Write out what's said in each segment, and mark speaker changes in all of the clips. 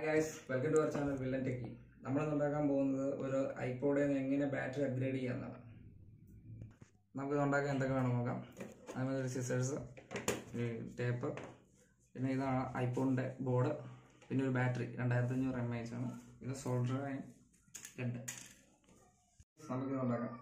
Speaker 1: guys welcome to our channel villain techie നമ്മളിന്ന് ഉണ്ടാക്കാൻ പോകുന്നത് ഒരു ഐപോഡിൽ നിന്ന് എങ്ങനെ ബാറ്ററി അപ്ഗ്രേഡ് ചെയ്യാമെന്നാണ് നമുക്കിത് ഉണ്ടാക്കാൻ എന്തൊക്കെ വേണം നോക്കാം അതിന് ഒരു സിസേഴ്സ് ടേപ്പ് പിന്നെ ഇതാണ് ഐപോണിൻ്റെ ബോർഡ് പിന്നെ ഒരു ബാറ്ററി രണ്ടായിരത്തി അഞ്ഞൂറ് എം എച്ച് ആണ് ഇത് സോൾഡർ രണ്ട് നമുക്കിത് ഉണ്ടാക്കാം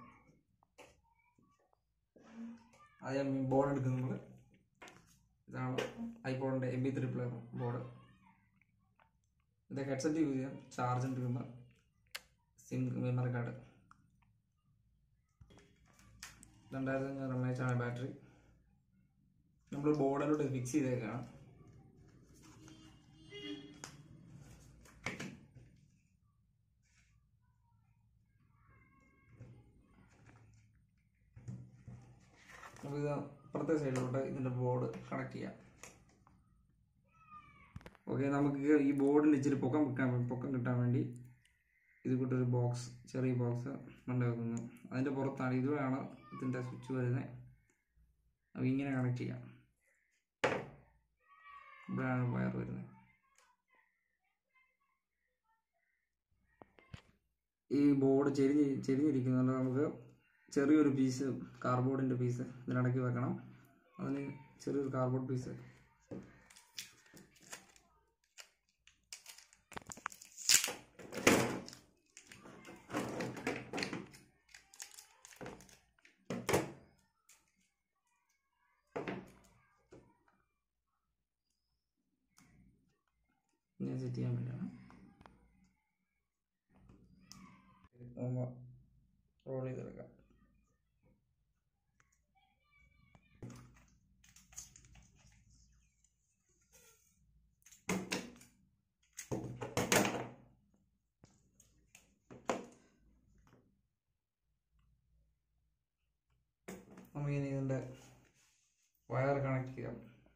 Speaker 1: ആദ്യം ബോർഡ് എടുക്കും നമ്മൾ ഇതാണ് ഐപോണിൻ്റെ M P three player board ഇത് ഹെഡ്സെറ്റ് യൂസ് ചെയ്യാം ചാർജ് എടുക്കുമ്പോൾ സിം മെമ്മറി കാർഡ് രണ്ടായിരത്തി അഞ്ഞൂറ് എം എച്ച് ആണ് ബാറ്ററി നമ്മൾ ബോർഡിലോട്ട് ഫിക്സ് ചെയ്തേക്കാണ് നമുക്കിത് അപ്പുറത്തെ സൈഡിലോട്ട് ഇതിൻ്റെ ബോർഡ് കണക്ട് ചെയ്യാം ഓക്കെ നമുക്ക് ഈ ബോർഡിന് ഇച്ചിരി പൊക്കം കിട്ടാൻ പൊക്കം കിട്ടാൻ വേണ്ടി ഇത് കൂട്ടൊരു ബോക്സ് ചെറിയ ബോക്സ് കൊണ്ട് വെക്കുന്നു അതിൻ്റെ പുറത്താണ് ഇതുവരെയാണ് ഇതിൻ്റെ സ്വിച്ച് വരുന്നത് അപ്പോൾ ഇങ്ങനെ കണക്ട് ചെയ്യാം ഇവിടെയാണ് വയർ വരുന്നത് ഈ ബോർഡ് ചെരിഞ്ഞ് ചെരിഞ്ഞിരിക്കുന്നുണ്ട് നമുക്ക് ചെറിയൊരു പീസ് കാർബോർഡിൻ്റെ പീസ് ഇതിനിടയ്ക്ക് വെക്കണം അതിന് ചെറിയൊരു കാർബോർഡ് പീസ് ഇങ്ങനെ സെറ്റ് ചെയ്യാൻ വേണ്ടിയാണ് റോൾ ചെയ്തെടുക്കാം നമുക്കിനി ഇതിൻ്റെ വയർ കണക്ട് ചെയ്യാം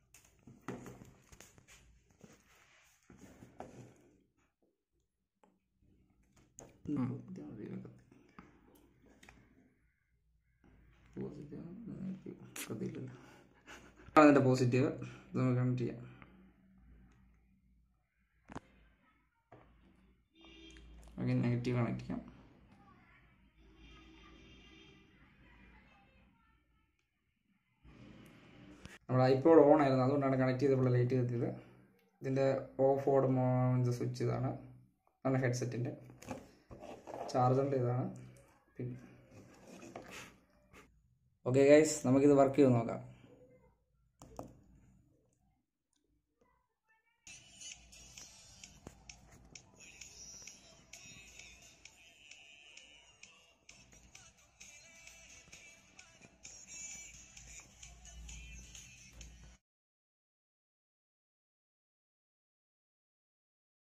Speaker 1: അതിൻ്റെ പോസിറ്റീവ് ഇത് നമുക്ക് കണക്ട് ചെയ്യാം ഓക്കെ നെഗറ്റീവ് കണക്ട് ചെയ്യാം നമ്മുടെ ഐപോഡ് ഓൺ ആയിരുന്നു അതുകൊണ്ടാണ് കണക്ട് ചെയ്തപ്പോൾ ലൈറ്റ് കത്തിയത് ഇതിൻ്റെ ഓഫ് ഓഡ് സ്വിച്ച് ഇതാണ് ആണ് ഹെഡ്സെറ്റിൻ്റെ ചാർജറിൻ്റെ ഇതാണ് പിന്നെ ഓക്കെ ഗൈസ് നമുക്കിത് വർക്ക് ചെയ്ത് നോക്കാം